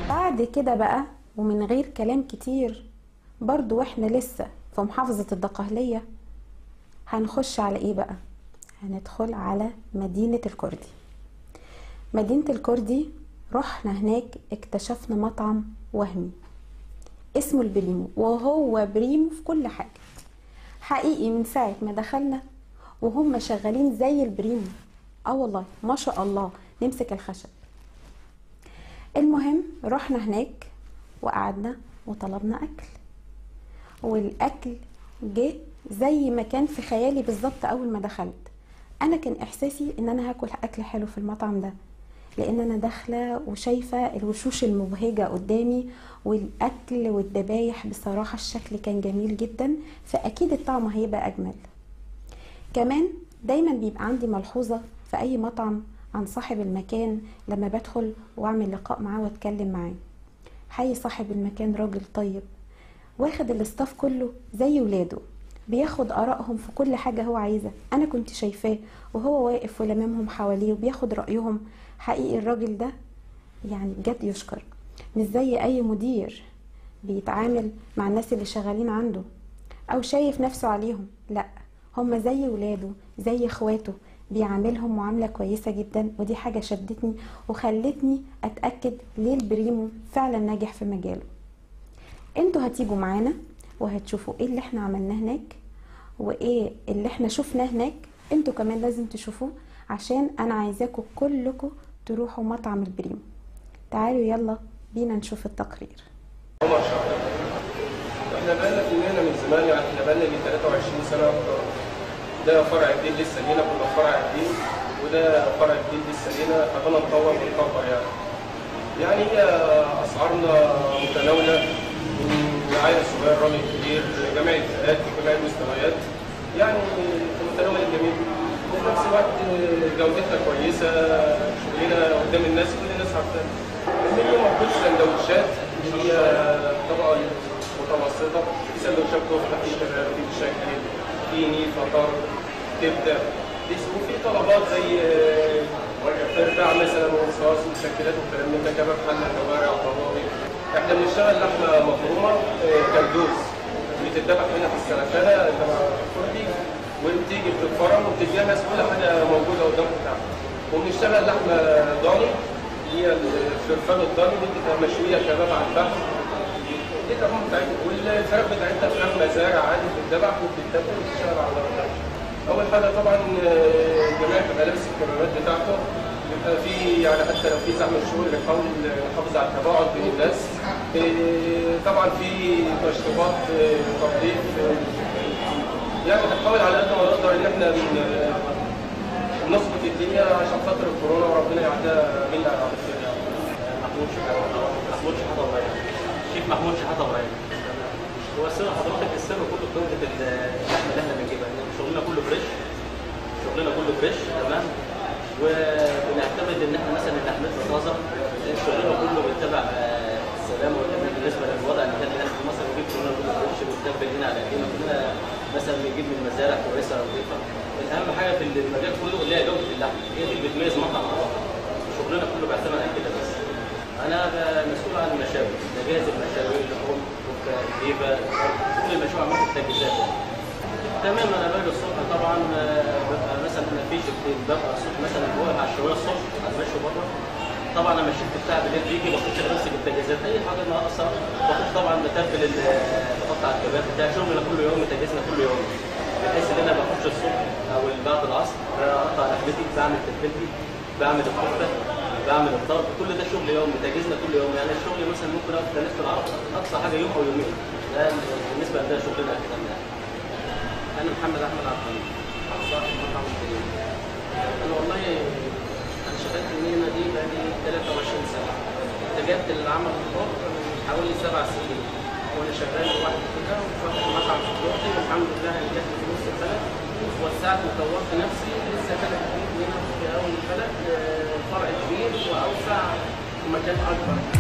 بعد كده بقى ومن غير كلام كتير برضو واحنا لسه في محافظة الدقهلية هنخش على ايه بقى هندخل على مدينة الكردي مدينة الكردي رحنا هناك اكتشفنا مطعم وهمي اسمه البريمو وهو بريمو في كل حاجة حقيقي من ساعة ما دخلنا وهم شغالين زي البريمو اه والله ما شاء الله نمسك الخشب المهم رحنا هناك وقعدنا وطلبنا اكل والاكل جه زي ما كان في خيالي بالظبط اول ما دخلت انا كان احساسي ان انا هاكل اكل حلو في المطعم ده لان انا داخله وشايفه الوشوش المبهجه قدامي والاكل والذبايح بصراحه الشكل كان جميل جدا فاكيد الطعم هيبقى اجمل كمان دايما بيبقى عندي ملحوظه في اي مطعم عن صاحب المكان لما بدخل واعمل لقاء معاه واتكلم معاه حي صاحب المكان راجل طيب واخد الاستاف كله زي ولاده بياخد ارائهم في كل حاجه هو عايزها انا كنت شايفاه وهو واقف ولمامهم حواليه وبياخد رايهم حقيقي الراجل ده يعني بجد يشكر مش زي اي مدير بيتعامل مع الناس اللي شغالين عنده او شايف نفسه عليهم لا هما زي ولاده زي اخواته بيعاملهم معامله كويسه جدا ودي حاجه شدتني وخلتني اتاكد ليه البريمو فعلا ناجح في مجاله انتوا هتيجوا معانا وهتشوفوا ايه اللي احنا عملناه هناك وايه اللي احنا شفناه هناك انتوا كمان لازم تشوفوه عشان انا عايزاكم كلكم تروحوا مطعم البريمو تعالوا يلا بينا نشوف التقرير عمر شعبان احنا بقالنا في المهنه من زمان يعني احنا بقالنا من 23 سنه اكتر ده فرع جديد لسه لينا كنا في فرع جديد وده فرع جديد لسه لينا فبنا نطور ونكبر يعني يعني هي اسعارنا متناوله من العيل الصغير الراجل الكبير جميع الفئات وجميع المستويات يعني في متناول الجميع وفي نفس الوقت جودتنا كويسه شغلنا قدام الناس كل الناس عارفانا المنيو موجود سندوتشات اللي هي طبقه متوسطه في سندوتشات كفته في كباب في مشكل فيني فطر كبده وفي طلبات زي ترباع مثلا وصوص ومشكلات والكلام من ده كباب حله كوارع طواوي احنا بنشتغل لحمه مفرومه آه، كالدوز بتتذبح هنا في السلكانه تبع الكردي وبتيجي بتتفرم وبتتجهز كل حاجه موجوده قدامك بتاعها وبنشتغل لحمه ضاني هي الفرفان الضاني دي بتبقى مشويه كباب على الفحم دي الارقام بتاعتها والفراخ بتاعتها فراخ مزارع عادي بتتذبح وبتتبل وبتشتغل على النار اول حاجه طبعا آه، جميع بتبقى لابس الكمامات بتاعته بيبقى في يعني حتى لو في زحمه شغل بنحاول نحافظ على التباعد بين الناس آه، طبعا في مشروبات آه، تنظيف آه، يعني بنحاول على قد ما نقدر ان احنا ن- نظبط الدنيا عشان خاطر الكورونا وربنا يعديها منا على خير يعني. محمود شحاته محمود شحاته ابراهيم شيف محمود شحاته ابراهيم هو السر حضرتك السر كله في جوده اللحمه اللي احنا بنجيبها لأن شغلنا كله فريش شغلنا كله فريش تمام وبنعتمد ان احنا مثلا اللحمات طازه لأن شغلنا كله بيتبع آه، السلامه والامان بالنسبه للوضع اللي كان هنا في مصر بنجيب شغلنا كله فريش بنتبع هنا على ايدينا كلنا مثلا بنجيب من مزارع كويسه نظيفه الاهم حاجه في المجال كله اللي هي جوده اللحمه هي دي اللي بتميز مطعم عن مطعم. شغلنا كله بيعتمد على كده بس انا ب- مسؤول عن المشاوي بجهز المشاوي اللحوم كفته جيبه كل المشاوي عملت التجهيزات يعني. تمام انا باجي الصبح طبعا آه، ببقى مثلا انا في شفتين ببقى الصبح مثلا واقف على الشويه الصبح اتمشى بره طبعا لما الشفت بتاعي بالليل بيجي بخش بمسك التجهيزات اي حاجه ناقصه بخش طبعا بتبل ال- بقطع الكباب بتاع شغلنا كل يوم تجهيزنا كل يوم بحيث ان انا بخش الصبح او بعد العصر اقطع لحمتي بعمل تتبيلتي بعمل الكفته بعمل الطرب كل ده شغل يوم تجهيزنا كل يوم يعني الشغل مثلا ممكن اقف تنفس في العرض اقصى حاجه يوم او يومين ده بالنسبه لده شغلنا كده يعني. انا محمد احمد عبد الحميد صاحب مطعم الكريم انا والله انا شغال في المهنه دي بقالي 23 سنه اتجهت للعمل الحر من حوالي سبع سنين وانا شغال لوحدي كده وفاتح مطعم في دلوقتي والحمد لله نجحت في نص البلد وسعت وطورت نفسي لسه بلد جديد هنا في اول البلد آه، فرع كبير واوسع ومكان اكبر